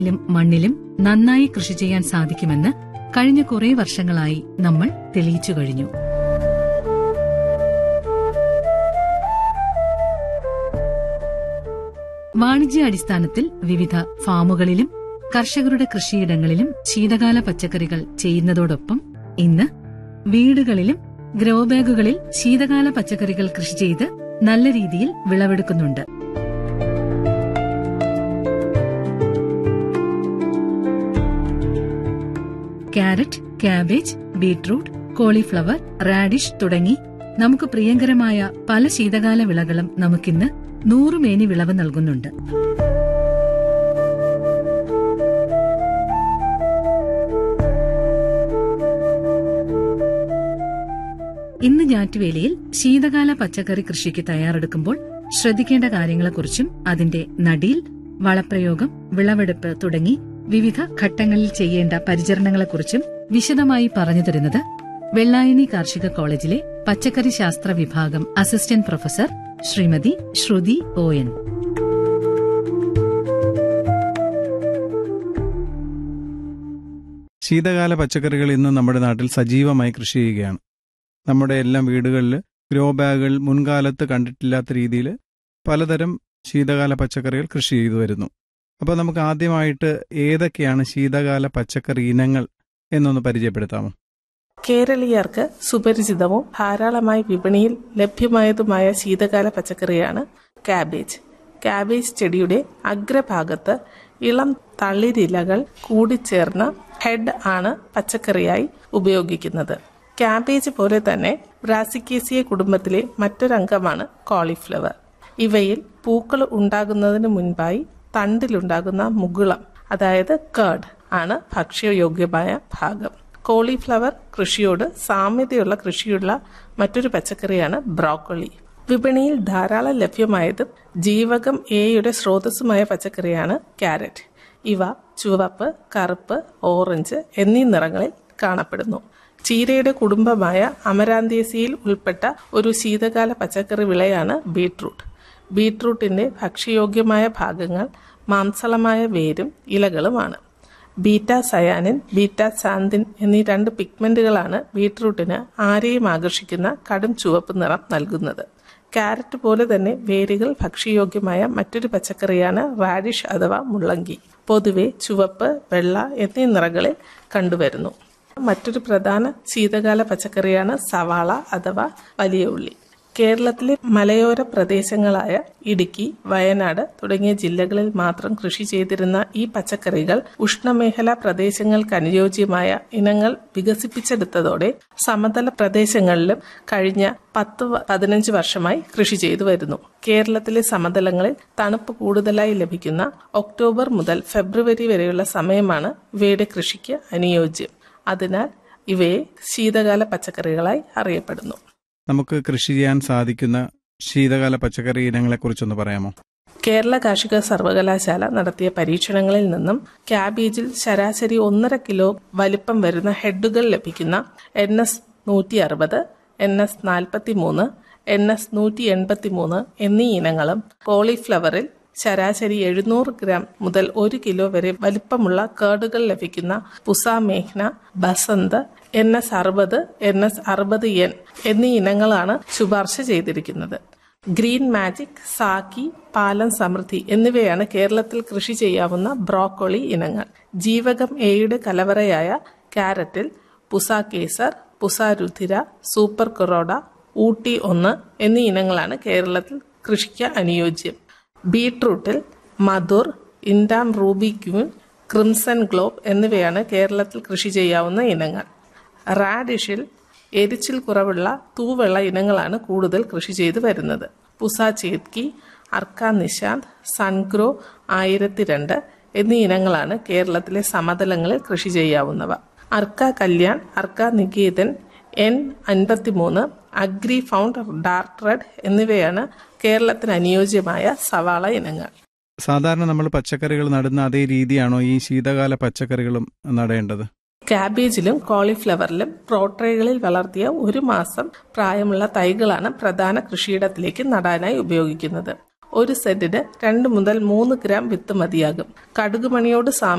ലും മണ്ണിലും നന്നായി കൃഷി ചെയ്യാൻ സാധിക്കുമെന്ന് കഴിഞ്ഞ കുറേ വർഷങ്ങളായി നമ്മൾ തെളിയിച്ചു കഴിഞ്ഞു വാണിജ്യാടിസ്ഥാനത്തിൽ വിവിധ ഫാമുകളിലും കർഷകരുടെ കൃഷിയിടങ്ങളിലും ശീതകാല പച്ചക്കറികൾ ചെയ്യുന്നതോടൊപ്പം ഇന്ന് വീടുകളിലും ഗ്രോ ബാഗുകളിൽ ശീതകാല പച്ചക്കറികൾ കൃഷി ചെയ്ത് നല്ല രീതിയിൽ വിളവെടുക്കുന്നുണ്ട് carrot cabbage beetroot cauliflower radish തുടങ്ങി നമുക്ക് പ്രിയങ്കരമായ പല ശീതകാല വിളകളും നമുക്കിന്ന് നൂറുമേനി വിളവ് നൽകുന്നുണ്ട് ഇന്ന് ഞാറ്റുവേലിയിൽ ശീതകാല പച്ചക്കറി കൃഷിക്ക് തയ്യാറെടുക്കുമ്പോൾ ശ്രദ്ധിക്കേണ്ട കാര്യങ്ങളെക്കുറിച്ചും അതിന്റെ നടീൽ വളപ്രയോഗം വിളവെടുപ്പ് തുടങ്ങി വിവിധ ഘട്ടങ്ങളിൽ ചെയ്യേണ്ട പരിചരണങ്ങളെക്കുറിച്ചും വിശദമായി പറഞ്ഞു തരുന്നത് വെള്ളായണി കാർഷിക കോളേജിലെ പച്ചക്കറി ശാസ്ത്ര വിഭാഗം assistant professor Shrimati Shruthi O N ശീതകാല പച്ചക്കറികൾ ഇന്ന് നമ്മുടെ നാട്ടിൽ സജീവമായി കൃഷി ചെയ്യുകയാണ് നമ്മുടെ എല്ലാം വീടുകളിൽ ഗ്രോ ബാഗുകൾ മുൻകാലത്ത് കണ്ടിട്ടില്ലാത്ത രീതിയിൽ പലതരം ശീതകാല പച്ചക്കറികൾ കൃഷി ചെയ്തു വരുന്നു അപ്പോൾ നമുക്ക് ആദ്യമായിട്ട് ഏതൊക്കെയാണ് ശീതകാല പച്ചക്കറി ഇനങ്ങൾ എന്നൊന്ന് പരിചയപ്പെടുത്താമോ കേരളീയർക്ക് സുപരിചിതവും ധാരാളമായി വിപണിയിൽ ലഭ്യമായതുമായ ശീതകാല പച്ചക്കറിയാണ് കാബേജ് കാബേജ് ചെടിയുടെ അഗ്രഭാഗത്ത് ഇളം തളിരിലകൾ കൂടിച്ചേർന്ന ഹെഡ് ആണ് പച്ചക്കറിയായി ഉപയോഗിക്കുന്നത് കാബേജ് പോലെ തന്നെ ബ്രാസിക്കേസിയ കുടുംബത്തിലെ മറ്റൊരംഗമാണ് കോളിഫ്ലവർ ഇവയിൽ പൂക്കൾ ഉണ്ടാകുന്നതിന് മുൻപായി തണ്ടിലുണ്ടാകുന്ന മുകുളം അതായത് കേർഡ് ആണ് ഭക്ഷ്യയോഗ്യമായ ഭാഗം കോളിഫ്ലവർ കൃഷിയോട് സാമ്യതയുള്ള കൃഷിയുള്ള മറ്റൊരു പച്ചക്കറിയാണ് ബ്രോക്കോളി വിപണിയിൽ ധാരാളം ലഭ്യമായതും ജീവകം എയുടെ സ്രോതസ്സുമായ പച്ചക്കറിയാണ് ക്യാരറ്റ് ഇവ ചുവപ്പ് കറുപ്പ് ഓറഞ്ച് എന്നീ നിറങ്ങളിൽ കാണപ്പെടുന്നു ചീരയുടെ കുടുംബമായ അമരാന്തേസിയിൽ ഉൾപ്പെട്ട ഒരു ശീതകാല പച്ചക്കറി വിളയാണ് ബീട്രൂട്ട് ബീട്രൂട്ടിന്റെ ഭക്ഷ്യയോഗ്യമായ ഭാഗങ്ങൾ മാംസളമായ വേരും ഇലകളുമാണ് ബീറ്റ സയാനിൻ ബീറ്റ സാന്തിൻ എന്നീ രണ്ട് പിഗ്മെന്റുകളാണ് ബീട്രൂട്ടിന് ആരെയും ആകർഷിക്കുന്ന കടും ചുവപ്പ് നിറം നൽകുന്നത് ക്യാരറ്റ് പോലെ തന്നെ വേരുകൾ ഭക്ഷ്യയോഗ്യമായ മറ്റൊരു പച്ചക്കറിയാണ് റാഡിഷ് അഥവാ മുള്ളങ്കി പൊതുവെ ചുവപ്പ് വെള്ള എന്നീ നിറങ്ങളിൽ കണ്ടുവരുന്നു മറ്റൊരു പ്രധാന ശീതകാല പച്ചക്കറിയാണ് സവാള അഥവാ വലിയ ഉള്ളി കേരളത്തിലെ മലയോര പ്രദേശങ്ങളായ ഇടുക്കി വയനാട് തുടങ്ങിയ ജില്ലകളിൽ മാത്രം കൃഷി ചെയ്തിരുന്ന ഈ പച്ചക്കറികൾ ഉഷ്ണമേഖലാ പ്രദേശങ്ങൾക്ക് അനുയോജ്യമായ ഇനങ്ങൾ വികസിപ്പിച്ചെടുത്തതോടെ സമതല പ്രദേശങ്ങളിലും കഴിഞ്ഞ പത്ത് പതിനഞ്ച് വർഷമായി കൃഷി ചെയ്തു വരുന്നു കേരളത്തിലെ സമതലങ്ങളിൽ തണുപ്പ് കൂടുതലായി ലഭിക്കുന്ന ഒക്ടോബർ മുതൽ ഫെബ്രുവരി വരെയുള്ള സമയമാണ് ഇവയുടെ കൃഷിക്ക് അനുയോജ്യം അതിനാൽ ഇവയെ ശീതകാല പച്ചക്കറികളായി അറിയപ്പെടുന്നു നമുക്ക് കൃഷി ചെയ്യാൻ സാധിക്കുന്ന ശീതകാല പച്ചക്കറി ഇനങ്ങളെക്കുറിച്ചൊന്ന് പറയാമോ കേരള കാർഷിക സർവകലാശാല നടത്തിയ പരീക്ഷണങ്ങളിൽ നിന്നും ക്യാബേജിൽ ശരാശരി ഒന്നര കിലോ വലിപ്പം വരുന്ന ഹെഡുകൾ ലഭിക്കുന്ന എൻ എസ് നൂറ്റി അറുപത് എൻ എസ് നാൽപ്പത്തി മൂന്ന് എൻ എസ് നൂറ്റി എൺപത്തി മൂന്ന് എന്നീ ഇനങ്ങളും കോളിഫ്ലവറിൽ ശരാശരി എഴുന്നൂറ് ഗ്രാം മുതൽ ഒരു കിലോ വരെ വലിപ്പമുള്ള കേർഡുകൾ ലഭിക്കുന്ന പുസ മേഘ്ന ബസന്ത് എൻ എസ് അറുപത് എൻ എസ് അറുപത് എൻ എന്നീ ഇനങ്ങളാണ് ശുപാർശ ചെയ്തിരിക്കുന്നത് ഗ്രീൻ മാജിക് സാക്കി പാലം സമൃദ്ധി എന്നിവയാണ് കേരളത്തിൽ കൃഷി ചെയ്യാവുന്ന ബ്രോക്കോളി ഇനങ്ങൾ ജീവകം എയുടെ കലവറയായ ക്യാരറ്റിൽ പുസ കേസർ പുസ രുധിര സൂപ്പർ കൊറോഡ ഊട്ടി ഒന്ന് എന്നീ ഇനങ്ങളാണ് കേരളത്തിൽ കൃഷിക്ക് അനുയോജ്യം ബീട്രൂട്ടിൽ Madhur Indam ruby queen crimson globe എന്നിവയാണ് കേരളത്തിൽ കൃഷി ചെയ്യാവുന്ന ഇനങ്ങൾ റാഡിഷിൽ എരിച്ചിൽ കുറവുള്ള തൂവെള്ള ഇനങ്ങളാണ് കൂടുതൽ കൃഷി ചെയ്തു വരുന്നത് പുസ ചേത്കി അർക്ക നിശാന്ത് സൺഗ്രോ ആയിരത്തി രണ്ട് എന്നീ ഇനങ്ങളാണ് കേരളത്തിലെ സമതലങ്ങളിൽ കൃഷി ചെയ്യാവുന്നവ അർക്ക കല്യാൺ അർക്ക നികേതൻ എൻ അൻപത്തിമൂന്ന് അഗ്രി ഫൗണ്ട് ഡാർക്ക് റെഡ് എന്നിവയാണ് കേരളത്തിന് അനുയോജ്യമായ സവാള ഇനങ്ങൾ സാധാരണ നമ്മൾ പച്ചക്കറികൾ നടുന്ന അതേ രീതിയാണോ ഈ ശീതകാല പച്ചക്കറികളും നടേണ്ടത് കാബേജിലും കോളിഫ്ലവറിലും പ്രോട്രേകളിൽ വളർത്തിയ ഒരു മാസം പ്രായമുള്ള തൈകളാണ് പ്രധാന കൃഷിയിടത്തിലേക്ക് നടാനായി ഉപയോഗിക്കുന്നത് ഒരു സെന്റിന് രണ്ട് മുതൽ മൂന്ന് ഗ്രാം വിത്ത് മതിയാകും കടുകുമണിയോട് സാമ്യം